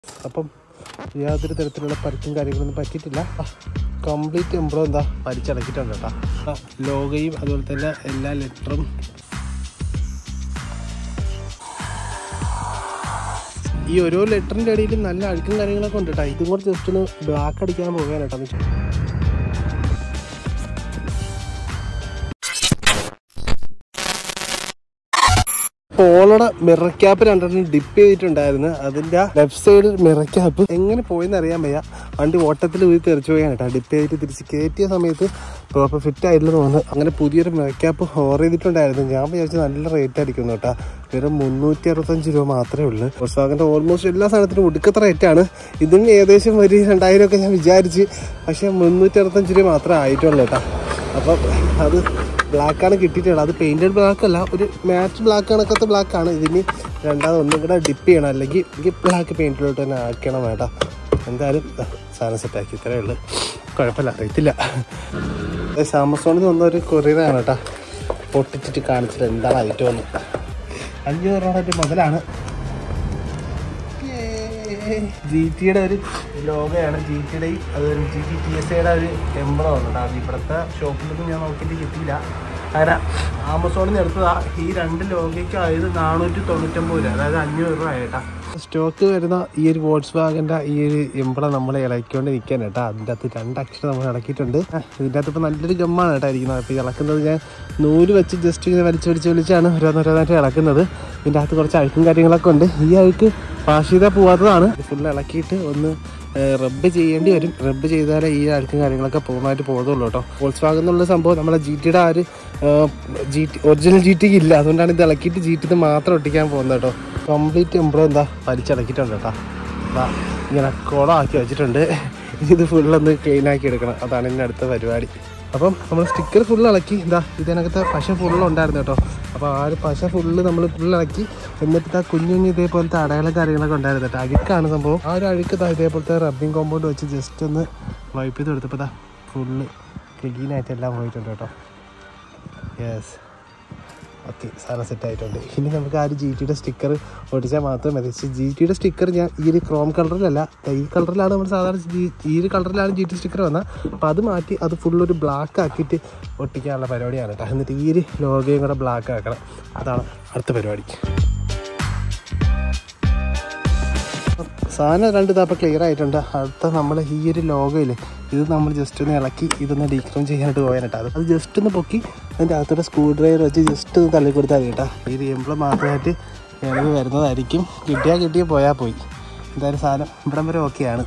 അപ്പം യാതൊരു തരത്തിലുള്ള പരിക്കും കാര്യങ്ങളൊന്നും പറ്റിയിട്ടില്ല കംപ്ലീറ്റ് എംബ്രോ എന്താ പരിച്ചടക്കിയിട്ടുണ്ട് കേട്ടോ ആ, ലോഗയും അതുപോലെ തന്നെ എല്ലാ ലെറ്ററും ഈ ഓരോ ലെറ്ററിൻ്റെ ഇടയിൽ നല്ല അഴുക്കും കാര്യങ്ങളൊക്കെ ഉണ്ട് കേട്ടോ ഇതും കൂടെ ജസ്റ്റ് ഒന്ന് ബ്ലാക്ക് അടിക്കാൻ പോകാനാട്ടോ എന്ന് വെച്ചാൽ പോളയുടെ മിറർ ക്യാപ്പ് രണ്ടെണ്ണം ഡിപ്പ് ചെയ്തിട്ടുണ്ടായിരുന്നു അതിന്റെ ലെഫ്റ്റ് സൈഡ് മിറർ ക്യാപ്പ് എങ്ങനെ പോയെന്ന് അറിയാൻ വയ്യ വണ്ടി ഓട്ടത്തിൽ പോയി തെറിച്ചു പോയാണ് കേട്ടോ ഡിപ്പ് ചെയ്തിട്ട് തിരിച്ച് കയറ്റിയ സമയത്ത് പ്രോപ്പർ ഫിറ്റ് ആയിട്ടില്ല തോന്നുന്നു അങ്ങനെ പുതിയൊരു മിറർ ക്യാപ്പ് ഹോർ ചെയ്തിട്ടുണ്ടായിരുന്നു ഞാൻ വിചാരിച്ചു നല്ല റേറ്റ് ആയിരിക്കുന്നു കേട്ടോ വെറും മുന്നൂറ്റി അറുപത്തഞ്ച് രൂപ മാത്രമേ ഉള്ളൂ വോൾസ്വാഗന്റെ ഓൾമോസ്റ്റ് എല്ലാ സാധനത്തിനും ഒടുക്കത്തെ റേറ്റാണ് ഇതിന് ഏകദേശം ഒരു രണ്ടായിരം ഒക്കെ ഞാൻ വിചാരിച്ച് പക്ഷേ മുന്നൂറ്റി അറുപത്തഞ്ച് രൂപ മാത്രമേ ആയിട്ടുള്ളൂ കേട്ടോ അപ്പം അത് ബ്ലാക്കാണ് കിട്ടിയിട്ടുള്ളത് അത് പെയിന്റഡ് ബ്ലാക്ക് അല്ല ഒരു മാറ്റ് ബ്ലാക്ക് കണക്കത്തെ ബ്ലാക്ക് ആണ് ഇതിന് രണ്ടാമത് ഒന്നും കൂടെ ഡിപ്പ് ചെയ്യണം അല്ലെങ്കിൽ എനിക്ക് ബ്ലാക്ക് പെയിന്റിലോട്ട് തന്നെ ആക്കണം വേണ്ട എന്തായാലും ദാ സാധനം സെറ്റാക്കി ഇത്രയേ ഉള്ളൂ കുഴപ്പമില്ല അറിയത്തില്ല ആമസോണിൽ നിന്ന് വന്ന ഒരു കൊറിയറാണ് കേട്ടോ പൊട്ടിച്ചിട്ട് കാണിച്ചിട്ട് എന്താണ് ഐറ്റം എന്ന് അഞ്ഞൂറ് രൂപ മുതലാണ് ജി ടിയുടെ ഒരു ലോഗയാണ് ജി ടിയുടെയും അതൊരു ജി ടി ടി എസ് ഐയുടെ ഒരു എംബ്ലം ആണ് കേട്ടോ അത് ഇവിടുത്തെ ഷോപ്പിലൊന്നും ഞാൻ നോക്കിയിട്ട് കിട്ടിയില്ല കാരണം ആമസോണിൽ നിന്ന് എടുത്തതാ ഈ രണ്ട് ലോഗയ്ക്ക് ആയത് നാനൂറ്റി തൊണ്ണൂറ്റൊമ്പത് രൂപ അതായത് അഞ്ഞൂറ് രൂപ ആയിട്ടാ സ്റ്റോക്ക് വരുന്ന ഈ ഒരു വോട്സ് വാഗൻ്റെ ഈ ഒരു എംബ്ലം നമ്മൾ ഇളക്കിക്കൊണ്ട് നിൽക്കാൻ കേട്ടോ അതിൻ്റെ അകത്ത് രണ്ട് അക്ഷരം നമ്മൾ ഇളക്കിയിട്ടുണ്ട് ആ, ഇതിൻ്റെ അകത്ത് ഇപ്പോൾ നല്ലൊരു ഗമ്മാണ് കേട്ടോ ഇരിക്കുന്നത് അപ്പോൾ ഈ ഇളക്കുന്നത് ഞാൻ നൂല് വെച്ച് ജസ്റ്റ് ഇങ്ങനെ വലിച്ച് വലിച്ച് വലിച്ചാണ് ഓരോന്നോരോന്നായിട്ട് ഇളക്കുന്നത് ഇതിൻ്റെ അകത്ത് കുറച്ച് അഴുക്കും കാര്യങ്ങളൊക്കെ ഉണ്ട് ഈ അഴുക്ക് വാഷ് ചെയ്താൽ പോവാത്തതാണ് ഫുൾ ഇളക്കിയിട്ട് ഒന്ന് റബ്ബ് ചെയ്യേണ്ടി വരും റബ്ബ് ചെയ്താലേ ഈ അഴുക്കും കാര്യങ്ങളൊക്കെ പൂർണ്ണമായിട്ട് പോകുന്നുള്ളൂ കേട്ടോ വോൾസ് വാഗൻ എന്നുള്ള സംഭവം നമ്മുടെ ജി ടിയുടെ ആ ഒരു ജി ടി ഒറിജിനൽ ജി ടിക്ക് ഇല്ല അതുകൊണ്ടാണ് ഇത് ഇളക്കിയിട്ട് ജി ടിന്ന് മാത്രം ഒട്ടിക്കാൻ പോകുന്നത് കേട്ടോ കംപ്ലീറ്റ് എംബ്രോ എന്താ വലിച്ചിളക്കിയിട്ടുണ്ട് കേട്ടോ ദാ ഇങ്ങനെ കുളമാക്കി വെച്ചിട്ടുണ്ട് ഇനി ഇത് ഫുള്ളൊന്ന് ക്ലീൻ ആക്കി എടുക്കണം അതാണ് ഇനി അടുത്ത പരിപാടി അപ്പം നമ്മൾ സ്റ്റിക്കർ ഫുള്ള് ഇളക്കി ഇതാ ഇതിനകത്തെ പശ ഫുള്ള് ഉണ്ടായിരുന്നു കേട്ടോ അപ്പോൾ ആ ഒരു പശ ഫുള്ള് നമ്മൾ ഫുള്ള് ഇളക്കി എന്നിട്ട് ആ കുഞ്ഞു കുഞ്ഞു ഇതേപോലത്തെ അടയാളം കാര്യങ്ങളൊക്കെ ഉണ്ടായിരുന്നു കേട്ടോ അഴുക്കാണ് സംഭവം ആ ഒരു അഴുക്ക് ദാ ഇതേപോലത്തെ റബ്ബിങ് കോമ്പൗണ്ട് വെച്ച് ജസ്റ്റ് ഒന്ന് വൈപ്പ് ചെയ്ത് കൊടുത്തപ്പോൾ ദാ ഫുള്ള് ക്ലീനായിട്ട് എല്ലാം പോയിട്ടുണ്ട് കേട്ടോ യെസ് ഓക്കെ സാധനം സെറ്റ് ആയിട്ടുണ്ട് ഇനി നമുക്ക് ആ ഒരു ജി ടിയുടെ സ്റ്റിക്കർ ഒട്ടിച്ചാൽ മാത്രം മതി ജി ടിയുടെ സ്റ്റിക്കർ ഞാൻ ഈ ഒരു ക്രോം കളറിലല്ല ദാ ഈ കളറിലാണ് നമ്മൾ സാധാരണ ജി- ഈ ഒരു കളറിലാണ് ജി ടി സ്റ്റിക്കർ വന്നത് അപ്പോൾ അത് മാറ്റി അത് ഫുൾ ഒരു ബ്ലാക്ക് ആക്കിയിട്ട് ഒട്ടിക്കാനുള്ള പരിപാടിയാണ് കേട്ടോ എന്നിട്ട് ഈ ഒരു ലോഗോയും കൂടെ ബ്ലാക്ക് ആക്കണം അതാണ് അടുത്ത പരിപാടി സാധനം രണ്ട് ഇതാപ്പോൾ ക്ലിയർ ആയിട്ടുണ്ട് അടുത്ത നമ്മൾ ഈ ഒരു ലോഗോയില്ലേ ഇത് നമ്മൾ ജസ്റ്റ് ഒന്ന് ഇളക്കി ഇതൊന്ന് ഡീക്രോം ചെയ്യാനായിട്ട് പോകാനായിട്ട് അത് അത് ജസ്റ്റ് ഒന്ന് പൊക്കി അതിൻ്റെ അകത്തോടെ സ്ക്രൂ ഡ്രൈവർ വെച്ച് ജസ്റ്റ് ഒന്ന് തള്ളി കൊടുത്താൽ മതി കേട്ടോ ഈ ഒരു എംബ്ലം മാത്രമായിട്ട് ഇളവ് വരുന്നതായിരിക്കും കിട്ടിയാൽ കിട്ടിയാൽ പോയാൽ പോയി എന്തായാലും സാധനം ഇവിടം വരെ ഓക്കെയാണ്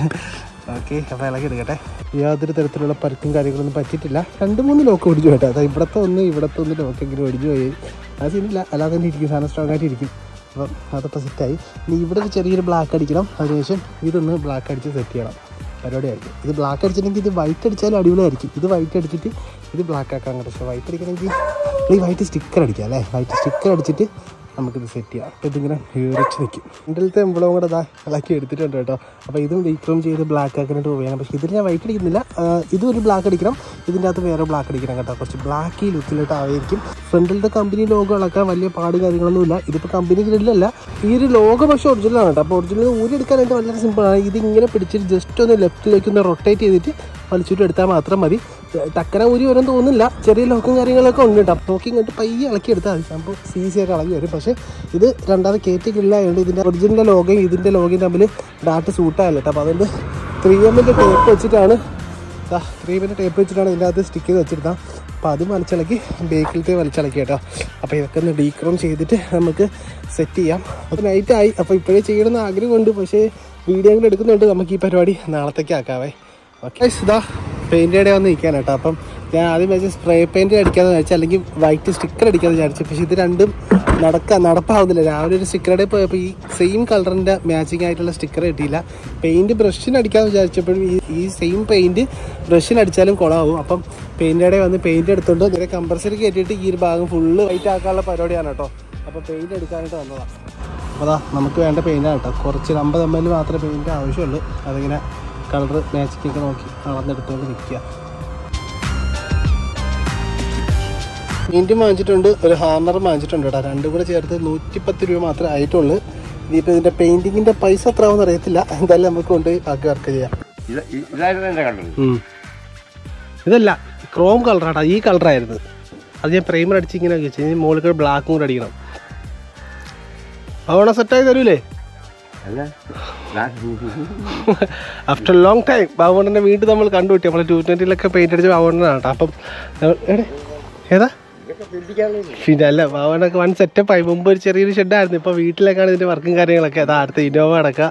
ഓക്കെ അപ്പോൾ ഇളക്കി എടുക്കട്ടെ യാതൊരു തരത്തിലുള്ള പരുക്കും കാര്യങ്ങളൊന്നും പറ്റിയിട്ടില്ല രണ്ട് മൂന്ന് ലോക്ക് ഒടിഞ്ഞു കേട്ടോ അതായത് ഇവിടത്തെ ഒന്ന് ഇവിടത്തെ ഒന്ന് ലോക്കെങ്കിലും ഒടിഞ്ഞു പോയി അത് സീനില്ല അല്ലാതെ തന്നെ ഇരിക്കും സാധനം സ്ട്രോങ് ആയിട്ട് ഇരിക്കും അപ്പം അതപ്പോൾ സെറ്റായി ഇനി ഇവിടെ ഒരു ചെറിയൊരു ബ്ലാക്ക് അടിക്കണം അതിനുശേഷം ഇതൊന്ന് ബ്ലാക്ക് അടിച്ച് സെറ്റ് ചെയ്യണം പരിപാടിയായിരിക്കും ഇത് ബ്ലാക്ക് അടിച്ചിട്ടുണ്ടെങ്കിൽ ഇത് വൈറ്റ് അടിച്ചാലും അടിപൊളിയായിരിക്കും ഇത് വൈറ്റ് അടിച്ചിട്ട് ഇത് ബ്ലാക്ക് ആക്കാൻ കേട്ടോ പക്ഷേ വൈറ്റ് അടിക്കണമെങ്കിൽ ഈ വൈറ്റ് സ്റ്റിക്കർ അടിക്കാം അല്ലേ വൈറ്റ് സ്റ്റിക്കർ അടിച്ചിട്ട് നമുക്കിത് സെറ്റ് ചെയ്യാം അപ്പോൾ ഇതിങ്ങനെ വീറിച്ച് നിൽക്കും ഇതിലത്തെ എംബ്ലവും കൂടെ ഇതാ ഇളക്കി എടുത്തിട്ടുണ്ട് കേട്ടോ അപ്പോൾ ഇതും ഡീക്രോം ചെയ്ത് ബ്ലാക്ക് ആക്കാനായിട്ട് പോവുകയാണ് പക്ഷേ ഇതിൽ ഞാൻ വൈറ്റ് അടിക്കുന്നില്ല ആ, ഇതും ഒരു ബ്ലാക്ക് അടിക്കണം ഇതിൻ്റെ അകത്ത് വേറെ ബ്ലാക്ക് അടിക്കണം കേട്ടോ കുറച്ച് ബ്ലാക്ക് ലുക്കിലോട്ട് ആയിരിക്കും ഫ്രണ്ടിലത്തെ കമ്പനി ലോഗോ ഇളക്കാൻ വലിയ പാട് കാര്യങ്ങളൊന്നുമില്ല ഇതിപ്പോൾ കമ്പനി ഗ്രില്ലല്ല ഈ ഒരു ലോഗോ പക്ഷേ ഒറിജിനലാണ് കേട്ടോ അപ്പോൾ ഒറിജിനൽ ഊരിയെടുക്കാനായിട്ട് വളരെ സിമ്പിളാണ് ഇതിങ്ങനെ പിടിച്ചിട്ട് ജസ്റ്റ് ഒന്ന് ലെഫ്റ്റിലേക്ക് ഒന്ന് റൊട്ടേറ്റ് ചെയ്തിട്ട് വലിച്ചിട്ട് എടുത്താൽ മാത്രം മതി ടക്കര ഊരി വരും തോന്നില്ല ചെറിയ ലോക്കും കാര്യങ്ങളൊക്കെ ഉണ്ട് കേട്ടോ നോക്കി ഇങ്ങോട്ട് പയ്യെ ഇളക്കി എടുത്താൽ മതി സംഭവം ഈസി ആയിട്ട് ഇളകി വരും പക്ഷേ ഇത് രണ്ടാമത് കയറ്റി കില്ലായതുകൊണ്ട് ഇതിൻ്റെ ഒറിജിനൽ ലോഗയും ഇതിൻ്റെ ലോഗയും തമ്മിൽ ഡാറ്റ് സൂട്ടായല്ലോ കേട്ടോ അപ്പോൾ അതുകൊണ്ട് ത്രീ എമ്മിൻ്റെ ടേപ്പ് വെച്ചിട്ടാണ് ത്രീ എമ്മിൻ്റെ ടേപ്പ് വെച്ചിട്ടാണ് ഇതിൻ്റെ അകത്ത് സ്റ്റിക്ക് ചെയ്ത് വെച്ചിരുന്നത് അപ്പോൾ അത് വലിച്ചിളക്കി ബേക്കിലത്തെ വലിച്ചിളക്കി കേട്ടോ അപ്പോൾ ഇതൊക്കെ ഒന്ന് ഡീക്രോം ചെയ്തിട്ട് നമുക്ക് സെറ്റ് ചെയ്യാം അത് നൈറ്റായി അപ്പോൾ ഇപ്പോഴേ ചെയ്യണമെന്ന് ആഗ്രഹമുണ്ട് പക്ഷേ വീഡിയോ കൂടെ എടുക്കുന്നുണ്ട് നമുക്ക് ഈ പരിപാടി നാളത്തേക്ക് ആക്കാവേ ഓക്കെ ഇതാ പെയിൻറ്റേടെ വന്ന് നിൽക്കാൻ കേട്ടോ അപ്പം ഞാൻ ആദ്യം വെച്ച് സ്പ്രേ പെയിൻറ്റ് അടിക്കാമെന്ന് വിചാരിച്ചു അല്ലെങ്കിൽ വൈറ്റ് സ്റ്റിക്കർ അടിക്കാമെന്ന് വിചാരിച്ചു പക്ഷേ ഇത് രണ്ടും നടക്കാൻ നടപ്പാവുന്നില്ല രാവിലെ ഒരു സ്റ്റിക്കറുടെ പോയപ്പോൾ ഈ സെയിം കളറിൻ്റെ മാച്ചിങ് ആയിട്ടുള്ള സ്റ്റിക്കർ കിട്ടിയില്ല പെയിൻറ്റ് ബ്രഷിന് അടിക്കാമെന്ന് വിചാരിച്ചപ്പോഴും ഈ ഈ സെയിം പെയിൻറ്റ് ബ്രഷിന് അടിച്ചാലും കുളമാവും അപ്പം പെയിൻറ്റേടെ വന്ന് പെയിൻറ്റ് എടുത്തുകൊണ്ട് നേരെ കമ്പൽസറി കയറ്റിയിട്ട് ഈ ഒരു ഭാഗം ഫുള്ള് വൈറ്റ് ആക്കാനുള്ള പരിപാടിയാണ് കേട്ടോ അപ്പോൾ പെയിൻറ്റ് എടുക്കാനായിട്ട് വന്നതാണ് അപ്പോൾ അതാ നമുക്ക് വേണ്ട പെയിൻ്റാണ് കേട്ടോ കുറച്ച് അമ്പത് എം എൽ മാത്രമേ പെയിൻറ്റ് ആവശ്യമുള്ളൂ അതിങ്ങനെ കളർ മാച്ചിങ് ഒക്കെ നോക്കി അളന്നെടുത്തുകൊണ്ട് നിൽക്കുക പെയിൻറ്റും വാങ്ങിച്ചിട്ടുണ്ട് ഒരു ഹാർണറും വാങ്ങിച്ചിട്ടുണ്ട് കേട്ടോ രണ്ടും കൂടെ ചേർത്ത് നൂറ്റിപ്പത്ത് രൂപ മാത്രമേ ആയിട്ടുള്ളൂ ഇനിയിപ്പോൾ ഇതിൻ്റെ പെയിൻറ്റിങ്ങിൻ്റെ പൈസ എത്ര ആവുമെന്ന് അറിയത്തില്ല എന്തായാലും നമുക്ക് കൊണ്ടുപോയി ബാക്കി വർക്ക് ചെയ്യാം ഇത് ഇ- ഇതായിരുന്നു എൻ്റെ കണ്ടത് ഉം. ഇതല്ല ക്രോം കളറാട്ടാ ഈ കളറായിരുന്നു അത് ഞാൻ പ്രൈമർ അടിച്ച് ഇങ്ങനെ വെച്ചു ഇനി മുകളിൽ കൂടെ ബ്ലാക്കും കൂടെ അടിക്കണം അവണ സെറ്റായി തരൂലേ അല്ല ഞാൻ- ആഫ്റ്റർ ലോങ് ടൈം ബാബുണ്ണനെ വീണ്ടും നമ്മൾ കണ്ടുപിട്ടി നമ്മൾ ടു ട്വൻറ്റിയിലൊക്കെ പെയിന്റ് അടിച്ച ബാബുണ്ണനാണ് കേട്ടോ അപ്പം നമ്മൾ- എടെ, ഏതാ ഇതൊക്കെ പിടിക്കാനുള്ള പിന്നെ അല്ല ബാബുണ്ണൊക്കെ വൺ സെറ്റപ്പ് ആയി മുമ്പ് ഒരു ചെറിയൊരു ഷെഡായിരുന്നു ഇപ്പോൾ വീട്ടിലേക്കാണ് ഇതിൻ്റെ വർക്കും കാര്യങ്ങളൊക്കെ അതാ അടുത്ത ഇന്നോവ അടക്കുക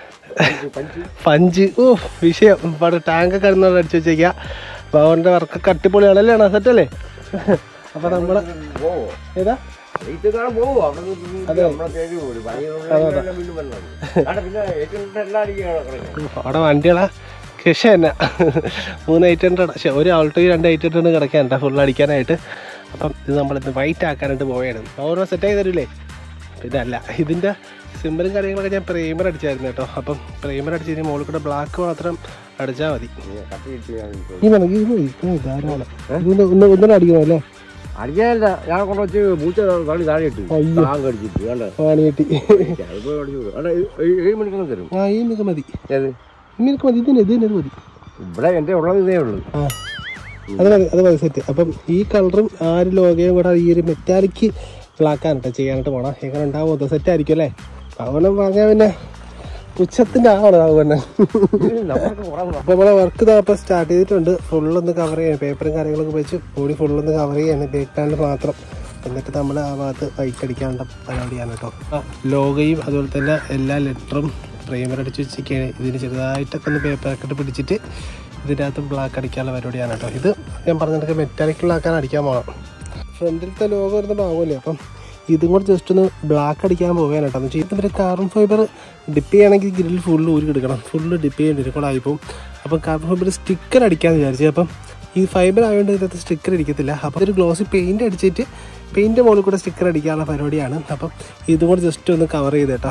പഞ്ച് ഓ വിഷയം ഇവിടെ ടാങ്കൊക്കെ കിടന്നോണ്ട് അടിച്ചു വെച്ചേക്കുക ബാബുണ്ണൻ്റെ വർക്കൊക്കെ അടിപൊളിയാണല്ലേ ആണോ സെറ്റല്ലേ അപ്പോൾ നമ്മൾ പോവോ ഏതാ വെയിറ്റ് കാണാൻ പോവോ അവിടെ നിന്ന് അതെ. നമ്മളെ പേര് പോലും പണിയുള്ളവരെല്ലാം വീണ്ടും വരണം അവിടെ പിന്നെ ഏറ്റവും എല്ലാം അടിക്കുകയാണ് കിടക്കുന്നത് അവിടെ വണ്ടികളാ കൃഷ തന്നെ മൂന്ന് എയ്റ്റ് ഹൺഡ്രഡ് പക്ഷേ ഒരു ആൾട്ടോയും രണ്ട് എയ്റ്റ് ഹൺഡ്രഡ് കിടക്കാനുണ്ട് ഫുൾ അടിക്കാനായിട്ട് അപ്പം ഇത് നമ്മളിന്ന് വൈറ്റ് ആക്കാനായിട്ട് പോവുകയാണ് ഓരോ സെറ്റ് ആയി തരൂലേ പിന്നെ അല്ല ഇതിൻ്റെ സിമ്പിളും കാര്യങ്ങളൊക്കെ ഞാൻ പ്രൈമർ അടിച്ചായിരുന്നു കേട്ടോ അപ്പം പ്രൈമർ അടിച്ച് കഴിഞ്ഞാൽ മുകളിൽ കൂടെ ബ്ലാക്ക് മാത്രം അടിച്ചാൽ മതി കത്തി കിട്ടിയാണ് ഈ വേണം ഇത് മതി ഇത് മതി, ധാരാളം ഇതൊന്ന് ഒന്ന് ഒന്നും അടിക്കണം അല്ലേ അടിക്കാനല്ല ഞാൻ കൊണ്ട് വെച്ച് പൂച്ച കളി താഴെ ഇട്ടു അയ്യോ. താൻ കടിച്ചിട്ട് കണ്ടോ പാണി കിട്ടി അതിപ്പോ അടിച്ചു അല്ല ഏഴ് മണിക്കൊന്നും തരും ആ ഈ നിനക്ക് മതി ഏത് ഈ നിനക്ക് മതി ഇതിന് ഇതിന് മതി ഇവിടെ എൻ്റെ ഉള്ളത് ഇതേ ഉള്ളൂ ആ അത് മതി അത് മതി സെറ്റ് അപ്പം ഈ കളറും ആ ഒരു ലോഗയും കൂടെ ഈ ഒരു മെറ്റാലിക്ക് ബ്ലാക്കാണ് ചെയ്യാനായിട്ട് പോണം എങ്ങനെ ഉണ്ടാവും സെറ്റ് ആയിരിക്കും അല്ലേ അവനെ പറഞ്ഞാൽ പിന്നെ ഉച്ചത്തിൻ്റെ ആളാണ് അവനെ നമ്മൾക്ക് കുറവ് അപ്പോൾ നമ്മളെ വർക്ക് ഇതാ ഇപ്പോൾ സ്റ്റാർട്ട് ചെയ്തിട്ടുണ്ട് ഫുള്ളൊന്ന് കവർ ചെയ്യാൻ പേപ്പറും കാര്യങ്ങളൊക്കെ വെച്ച് ബോഡി ഫുള്ളൊന്ന് കവർ ചെയ്യാൻ ബേക്ക് പാനിൽ മാത്രം എന്നിട്ട് നമ്മൾ ആ ഭാഗത്ത് വൈറ്റ് അടിക്കാനുള്ള പരിപാടിയാണ് കേട്ടോ ആ ലോഗയും അതുപോലെ തന്നെ എല്ലാ ലെറ്ററും പ്രൈമർ അടിച്ച് വെച്ചിരിക്കുകയാണ് ഇതിന് ചെറുതായിട്ടൊക്കെ ഒന്ന് പേപ്പറൊക്കെ ഇട്ട് പിടിച്ചിട്ട് ഇതിൻ്റെ അകത്ത് ബ്ലാക്ക് അടിക്കാനുള്ള പരിപാടിയാണ് കേട്ടോ ഇത് ഞാൻ പറഞ്ഞിട്ട് മെറ്റാലിക് ബ്ലാക്കാൻ അടിക്കാൻ പോകണം ഫ്രണ്ടിലത്തെ ലോഗോ വരുന്ന ഭാഗമല്ലേ അപ്പം ഇതും കൂടെ ജസ്റ്റ് ഒന്ന് ബ്ലാക്ക് അടിക്കാൻ പോകാൻ കേട്ടോ എന്ന് വെച്ചാൽ ഇതിൻ്റെ കാർബൺ ഫൈബർ ഡിപ്പ് ചെയ്യണമെങ്കിൽ ഗ്രിൽ ഫുള്ള് ഊരി എടുക്കണം ഫുള്ള് ഡിപ്പ് ചെയ്യേണ്ടി വരും കൂടെ ആയിപ്പോവും അപ്പം കാർബൺ ഫൈബർ സ്റ്റിക്കർ അടിക്കാമെന്ന് വിചാരിച്ചു അപ്പം ഈ ഫൈബർ ആയതുകൊണ്ട് ഇതിനകത്ത് സ്റ്റിക്കർ അടിക്കത്തില്ല അപ്പോൾ ഒരു ഗ്ലോസ് പെയിൻറ് അടിച്ചിട്ട് പെയിൻറ്റ് മുകളിൽ കൂടെ സ്റ്റിക്കർ അടിക്കാനുള്ള പരിപാടിയാണ് അപ്പം ഇതും കൂടെ ജസ്റ്റ് ഒന്ന് കവർ ചെയ്ത് കേട്ടോ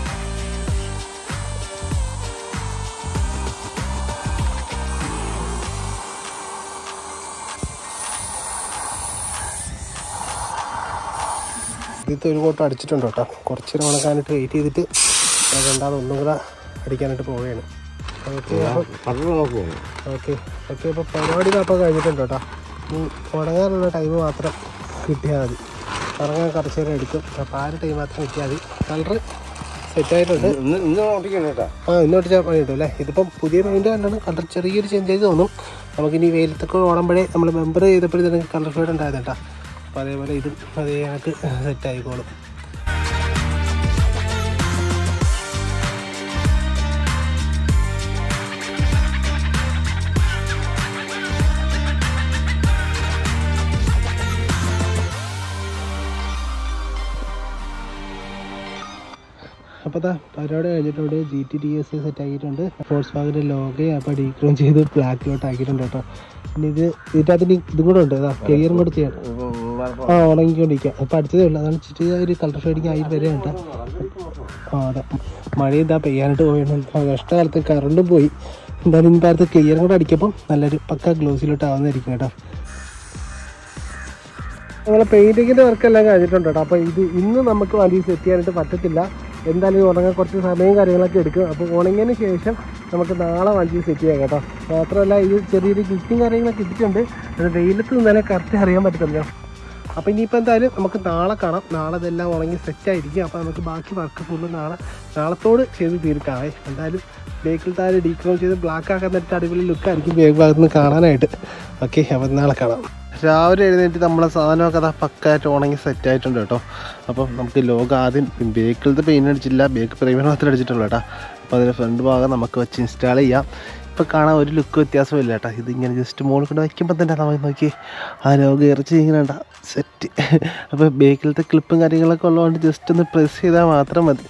ഇതിലത്തെ ഒരു കോട്ടം അടിച്ചിട്ടുണ്ട് കേട്ടോ കുറച്ച് നേരം ഉണക്കാനായിട്ട് വെയിറ്റ് ചെയ്തിട്ട് ഞാൻ രണ്ടാമത് ഒന്നും കൂടെ അടിക്കാനായിട്ട് പോവുകയാണ് ഓക്കെ അപ്പം പറഞ്ഞു നോക്കുമോ ഓക്കെ ഓക്കെ അപ്പോൾ പരിപാടി അപ്പോൾ കഴിഞ്ഞിട്ടുണ്ട് കേട്ടോ ഇനി ഉണങ്ങാനുള്ള ടൈം മാത്രം കിട്ടിയാൽ മതി ഉറങ്ങാൻ കുറച്ച് നേരം എടുക്കും അപ്പോൾ ആ ഒരു ടൈം മാത്രം കിട്ടിയാൽ മതി കളറ് സെറ്റായിട്ടുണ്ട് ഇന്ന് ഇന്ന് ഓട്ടിക്കണം കേട്ടോ ആ ഇന്നോട്ട് ചെയ്യാൻ പണി കിട്ടും അല്ലേ ഇതിപ്പം പുതിയ പെയിൻ്റ് കണ്ടാണ് കളർ ചെറിയൊരു ചേഞ്ച് തോന്നും നമുക്കിനി വെയിലത്തൊക്കെ ഓടുമ്പോഴേ നമ്മൾ മെമ്പർ ചെയ്തപ്പോഴത്തേക്ക് കളർ ഫേഡ് ഉണ്ടായിരുന്നു കേട്ടോ അപ്പോൾ അതേപോലെ ഇതും അതേ കണക്ക് സെറ്റ് ആയിക്കോളും അപ്പോൾ അതാ പരിപാടി കഴിഞ്ഞിട്ടുണ്ട് G T T S set ആക്കിയിട്ടുണ്ട് ഫോഴ്സ് വാഗിൻ്റെ ലോഗയും അപ്പോൾ ഡീക്രോം ചെയ്ത് ബ്ലാക്കിലോട്ട് ആക്കിയിട്ടുണ്ട് കേട്ടോ പിന്നെ ഇത് ഇതിൻ്റെ അകത്ത് ഇനി ഇതും കൂടെ ഉണ്ട് അതാ ക്ലിയറും കൂടെ ചെയ്യാം ആ ഉണങ്ങിക്കൊണ്ടിരിക്കുക അപ്പോൾ അടിച്ചതേ ഉള്ളൂ അതാണ് ചുറ്റി ഒരു കളർ ഷെയ്ഡിങ് ആയി വരെയുണ്ട് ആ അതെ മഴ ഇതാ പെയ്യാനായിട്ട് പോയിട്ടുണ്ട് കഷ്ടകാലത്ത് കറണ്ടും പോയി എന്തായാലും ഇനി ഭാഗത്ത് ക്ലിയറും കൂടെ അടിക്കുമ്പം നല്ലൊരു പക്ക ഗ്ലോസിലോട്ട് ആവുന്നതായിരിക്കും കേട്ടോ നമ്മളെ പെയിൻറ്റിങ്ങിൻ്റെ വർക്കെല്ലാം കഴിഞ്ഞിട്ടുണ്ട് കേട്ടോ അപ്പോൾ ഇത് ഇന്ന് നമുക്ക് വണ്ടി സെറ്റ് ചെയ്യാനായിട്ട് പറ്റത്തില്ല എന്തായാലും ഇത് ഉണങ്ങാൻ കുറച്ച് സമയം കാര്യങ്ങളൊക്കെ എടുക്കും അപ്പോൾ ഉണങ്ങിയതിന് ശേഷം നമുക്ക് നാളെ വണ്ടി സെറ്റ് ചെയ്യാം കേട്ടോ മാത്രമല്ല ഇത് ചെറിയൊരു ഗിഫ്റ്റും കാര്യങ്ങളൊക്കെ ഇട്ടിട്ടുണ്ട് അത് വെയിലത്ത് നിന്നാലേ കറക്റ്റ് അറിയാൻ പറ്റത്തില്ല അപ്പോൾ ഇനിയിപ്പോൾ എന്തായാലും നമുക്ക് നാളെ കാണാം നാളെ ഇതെല്ലാം ഉണങ്ങി സെറ്റായിരിക്കും അപ്പോൾ നമുക്ക് ബാക്കി വർക്ക് ഫുള്ള് നാളെ നാളത്തോട് ചെയ്ത് തീർക്കാവേ എന്തായാലും ബേക്കിൽ താഴെ ഡീക്രോം ചെയ്ത് ബ്ലാക്ക് ആക്കാൻ നേരത്തെ അടിപൊളി ലുക്കായിരിക്കും ബേക്ക് ഭാഗത്ത് നിന്ന് കാണാനായിട്ട് ഓക്കെ അപ്പോൾ നാളെ കാണാം രാവിലെ എഴുന്നേറ്റ് നമ്മളെ സാധനമൊക്കെ അതാ പക്കായിട്ട് ഉണങ്ങി സെറ്റ് ആയിട്ടുണ്ട് കേട്ടോ അപ്പം നമുക്ക് ലോക ആദ്യം ബേക്കിലത്തെ പെയിൻ്റ് അടിച്ചില്ല ബേക്ക് പ്രൈമർ മാത്രമേ അടിച്ചിട്ടുള്ളൂ കേട്ടോ അപ്പോൾ അതിൻ്റെ ഫ്രണ്ട് ഭാഗം നമുക്ക് വെച്ച് ഇൻസ്റ്റാൾ ചെയ്യാം ഇപ്പോൾ കാണാൻ ഒരു ലുക്ക് വ്യത്യാസമില്ല കേട്ടോ ഇതിങ്ങനെ ജസ്റ്റ് മുകളിൽ കൊണ്ട് വയ്ക്കുമ്പോൾ തന്നെ നമുക്ക് നോക്കി ആ ലോക ഇറച്ചി ഇങ്ങനെ ഉണ്ടാ സെറ്റ് അപ്പോൾ ബേക്കിലത്തെ ക്ലിപ്പും കാര്യങ്ങളൊക്കെ ഉള്ളതുകൊണ്ട് ജസ്റ്റ് ഒന്ന് പ്രസ് ചെയ്താൽ മാത്രം മതി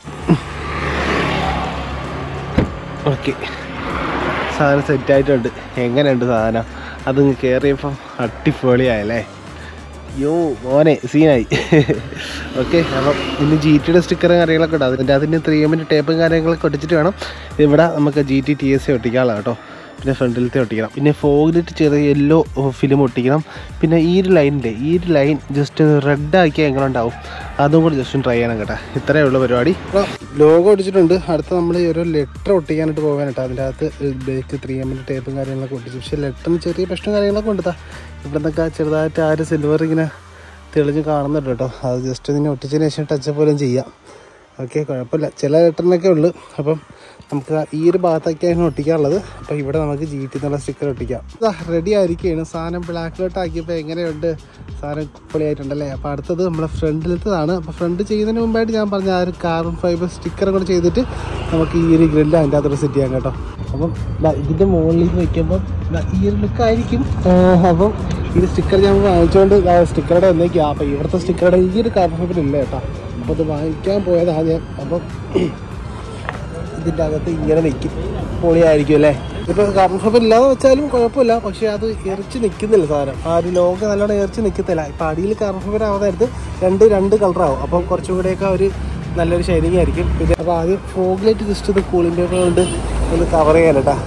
ഓക്കെ സാധനം സെറ്റായിട്ടുണ്ട് എങ്ങനെയുണ്ട് സാധനം അതങ്ങ് കയറിയപ്പം അടിപൊളിയായല്ലേ യോ മോനെ സീനായി ഓക്കെ അപ്പം ഇന്ന് ജി ടിയുടെ സ്റ്റിക്കറും കാര്യങ്ങളൊക്കെ ഉണ്ട് അതിൻ്റെ അതിന് ത്രീ എമ്മിൻ്റെ ടേപ്പും കാര്യങ്ങളൊക്കെ ഒട്ടിച്ചിട്ട് വേണം ഇവിടെ നമുക്ക് G T T S C ഒട്ടിക്കാനുള്ള കേട്ടോ പിന്നെ ഫ്രണ്ടിലത്തെ ഒട്ടിക്കണം പിന്നെ ഫോഗിലിട്ട് ചെറിയ യെല്ലോ ഫിലിം ഒട്ടിക്കണം പിന്നെ ഈ ഒരു ലൈനിൻ്റെ ഈ ഒരു ലൈൻ ജസ്റ്റ് റെഡ് ആക്കിയാൽ എങ്ങനെ ഉണ്ടാവും അതും കൂടി ജസ്റ്റ് ട്രൈ ചെയ്യണം കേട്ടോ ഇത്രയേ ഉള്ളൂ പരിപാടി ലോഗോ ഒട്ടിച്ചിട്ടുണ്ട് അടുത്ത നമ്മൾ ഒരു ലെറ്റർ ഒട്ടിക്കാനായിട്ട് പോകാനായിട്ട് അതിൻ്റെ അകത്ത് ബേക്ക് ത്രീ എമ്മിൻ്റെ ടേപ്പും കാര്യങ്ങളൊക്കെ ഒട്ടിച്ചു പക്ഷേ ലെറ്ററിന് ചെറിയ പ്രശ്നം കാര്യങ്ങളൊക്കെ ഉണ്ട് ഇവിടെ നിന്നൊക്കെ ചെറുതായിട്ട് ആ ഒരു സിൽവർ ഇങ്ങനെ തെളിഞ്ഞ് കാണുന്നുണ്ട് കേട്ടോ അത് ജസ്റ്റ് ഇതിനെ ഒട്ടിച്ചതിന് ശേഷം ടച്ച് പോലും ചെയ്യാം ഓക്കെ കുഴപ്പമില്ല ചില ലെറ്ററിനൊക്കെ ഉള്ളു അപ്പം നമുക്ക് ആ ഈ ഒരു ഭാഗത്തൊക്കെയാണ് ഒട്ടിക്കാനുള്ളത് അപ്പോൾ ഇവിടെ നമുക്ക് ജി ടി എന്നുള്ള സ്റ്റിക്കർ ഒട്ടിക്കാം ഇതാ റെഡി ആയിരിക്കുകയാണ് സാധനം ബ്ലാക്കിലോട്ട് ആക്കിയപ്പോൾ എങ്ങനെയുണ്ട് സാധനം പൊളിയായിട്ടുണ്ടല്ലേ അപ്പോൾ അടുത്തത് നമ്മളെ ഫ്രണ്ടിലത്തതാണ് അപ്പോൾ ഫ്രണ്ട് ചെയ്യുന്നതിന് മുമ്പായിട്ട് ഞാൻ പറഞ്ഞ ആ ഒരു കാർബൺ ഫൈബർ സ്റ്റിക്കർ കൂടെ ചെയ്തിട്ട് നമുക്ക് ഈ ഒരു ഗ്രില്ല് അതിൻ്റെ അകത്തോട്ട് സെറ്റ് ചെയ്യാം കേട്ടോ അപ്പം ദാ ഇതിൻ്റെ മുകളിൽ വെക്കുമ്പോൾ ദാ ഈ ഒരു ലുക്ക് ആയിരിക്കും ആ, അപ്പം ഈ സ്റ്റിക്കർ ഞാൻ വാങ്ങിച്ചുകൊണ്ട് സ്റ്റിക്കറുടെ ഒന്നേക്ക് അപ്പോൾ ഇവിടുത്തെ സ്റ്റിക്കറുടെ ഈ ഒരു കാർബൺ ഫൈബർ ഇല്ല കേട്ടോ അപ്പോൾ അത് വാങ്ങിക്കാൻ പോയത് ആദ്യം അപ്പം ഇതിൻ്റെ അകത്ത് ഇങ്ങനെ നിൽക്കും പൊളിയായിരിക്കും അല്ലേ ഇപ്പോൾ കാർബൺ ഫൈബർ ഇല്ലാതെ വെച്ചാലും കുഴപ്പമില്ല പക്ഷേ അത് എറിച്ച് നിൽക്കുന്നില്ല സാധനം ആ ഒരു ലോഗോ നല്ലോണം എറിച്ച് നിൽക്കത്തില്ല ഇപ്പോൾ അടിയിൽ കാർബൺ ഫൈബർ ആവാതായിരുന്നു രണ്ട് രണ്ട് കളറാവും അപ്പം കുറച്ചും കൂടെയൊക്കെ ഒരു നല്ലൊരു ഷൈനിങ് ആയിരിക്കും പിന്നെ അപ്പോൾ ആദ്യം ഫോഗ്ലൈറ്റ് ജസ്റ്റ് ഇത് കൂളിംഗ് പേപ്പർ കൊണ്ട് ഒന്ന് കവർ ചെയ്യാൻ കേട്ടോ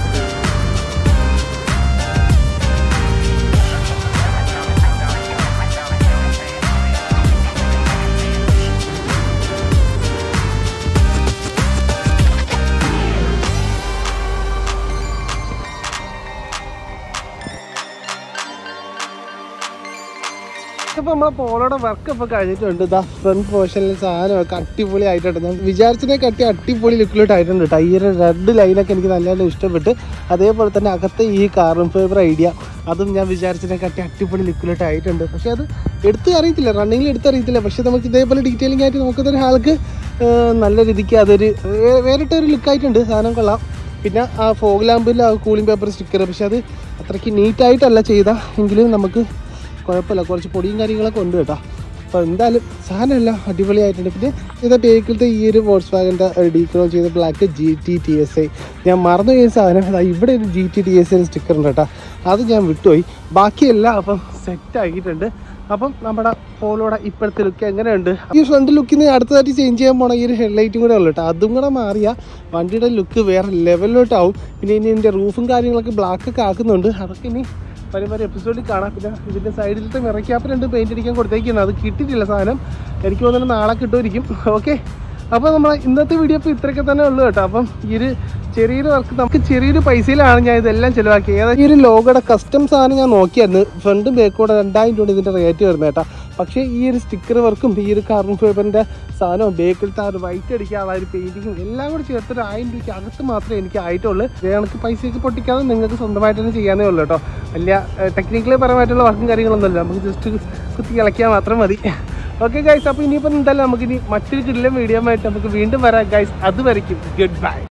ഇപ്പൊ നമ്മളെ പോളോടെ വർക്ക് ഇപ്പൊ കഴിഞ്ഞിട്ടുണ്ട് ഇതാ ഫ്രണ്ട് പോർഷനിൽ സാധനമൊക്കെ അടിപൊളി ആയിട്ടുണ്ട് ഞാൻ വിചാരിച്ചതിനെ കട്ടി അടിപൊളി ലുക്കിലോട്ട് ആയിട്ടുണ്ട് ടൈറ് റെഡ് ലൈനൊക്കെ എനിക്ക് നല്ലതായിട്ട് ഇഷ്ടപ്പെട്ട് അതേപോലെ തന്നെ അകത്തെ ഈ കാർബൺ ഫൈബർ ഐഡിയ അതും ഞാൻ വിചാരിച്ചതിനെ കട്ടി അടിപൊളി ലുക്കിലോട്ട് ആയിട്ടുണ്ട് പക്ഷെ അത് എടുത്ത് അറിയത്തില്ല റണ്ണിങ്ങിൽ എടുത്ത് അറിയത്തില്ല പക്ഷെ നമുക്ക് ഇതേപോലെ ഡീറ്റെയിലിംഗ് ആയിട്ട് നമുക്കതൊരു ആൾക്ക് നല്ല രീതിക്ക് അതൊരു വേ- വേറിട്ടൊരു ലുക്കായിട്ടുണ്ട് സാധനം കൊള്ളാം പിന്നെ ആ ഫോഗ് ലാമ്പിൽ ആ കൂളിംഗ് പേപ്പർ സ്റ്റിക്കർ പക്ഷെ അത് അത്രയ്ക്ക് നീറ്റായിട്ടല്ല ചെയ്ത എങ്കിലും നമുക്ക് കുഴപ്പമില്ല കുറച്ച് പൊടിയും കാര്യങ്ങളൊക്കെ ഉണ്ട് കേട്ടോ അപ്പോൾ എന്തായാലും സാധനമല്ല അടിപൊളിയായിട്ടുണ്ട് പിന്നെ ഇത് ബേക്കിലത്തെ ഈ ഒരു വോൾസ് വാഗൻ്റെ ഡീക്രോൾ ചെയ്ത black G T T S I ഞാൻ മറന്നു പോയ സാധനം അതാ ഇവിടെ ഒരു G T T S I sticker ഉണ്ട് കേട്ടോ അത് ഞാൻ വിട്ടുപോയി ബാക്കിയെല്ലാം അപ്പം സെറ്റ് ആക്കിയിട്ടുണ്ട് അപ്പം നമ്മുടെ പോളോടെ ഇപ്പോഴത്തെ ലുക്ക് എങ്ങനെയുണ്ട് ഈ ഫ്രണ്ട് ലുക്കിൽ നിന്ന് അടുത്തതായിട്ട് ചേഞ്ച് ചെയ്യാൻ പോണ ഈ ഒരു ഹെഡ്ലൈറ്റും കൂടെ ഉള്ളു കേട്ടോ അതും കൂടെ മാറിയാൽ വണ്ടിയുടെ ലുക്ക് വേറെ ലെവലിലോട്ടാവും പിന്നെ ഇനി ഇതിൻ്റെ റൂഫും കാര്യങ്ങളൊക്കെ ബ്ലാക്ക് ഒക്കെ ആക്കുന്നുണ്ട് അതൊക്കെ ഇനി വരും വരും എപ്പിസോഡിൽ കാണാം പിന്നെ ഇതിൻ്റെ സൈഡിലത്തെ മിറയ്ക്കാപ്പ് രണ്ട് പെയിൻറ്റ് അടിക്കാൻ കൊടുത്തേക്കുന്നത് അത് കിട്ടിയിട്ടില്ല സാധനം എനിക്ക് തോന്നുന്നു നാളെ കിട്ടുമായിരിക്കും ഓക്കെ അപ്പോൾ നമ്മൾ ഇന്നത്തെ വീഡിയോ ഇപ്പോൾ ഇത്രയൊക്കെ തന്നെ ഉള്ളൂ കേട്ടോ അപ്പം ഈ ഒരു ചെറിയൊരു വർക്ക് നമുക്ക് ചെറിയൊരു പൈസയിലാണ് ഞാൻ ഇതെല്ലാം ചിലവാക്കിയത് ഏതാ ഈ ഒരു ലോഗോയുടെ കസ്റ്റം സാധനം ഞാൻ നോക്കിയായിരുന്നു ഫ്രണ്ടും ബേക്കോടെ രണ്ടായിരം രൂപ ഇതിൻ്റെ റേറ്റ് വരുന്നത് കേട്ടോ പക്ഷേ ഈ ഒരു സ്റ്റിക്കർ വർക്കും ഈ ഒരു കാർബൺ ഫൈബറിൻ്റെ സാധനവും ബേക്കിലത്തെ ആ ഒരു വൈറ്റ് അടിക്കാതെ ആ ഒരു പെയിൻറ്റിങ്ങും എല്ലാം കൂടി ചേർത്തിട്ട് ആയിരം രൂപയ്ക്ക് അകത്ത് മാത്രമേ എനിക്ക് ആയിട്ടുള്ളൂ ഞങ്ങൾക്ക് പൈസയൊക്കെ പൊട്ടിക്കാതെ നിങ്ങൾക്ക് സ്വന്തമായിട്ട് തന്നെ ചെയ്യാനേ ഉള്ളൂ കേട്ടോ വലിയ ടെക്നിക്കലി പരമായിട്ടുള്ള വർക്കും കാര്യങ്ങളൊന്നുമില്ല നമുക്ക് ജസ്റ്റ് കുത്തി ഇളക്കിയാൽ മാത്രം മതി ഓക്കെ ഗൈസ് അപ്പോൾ ഇനിയിപ്പോൾ എന്തായാലും നമുക്കിനി മറ്റൊരു കിടിലം വീഡിയോ ആയിട്ട് നമുക്ക് വീണ്ടും വരാം ഗൈസ് അതുവരയ്ക്കും ഗുഡ് ബൈ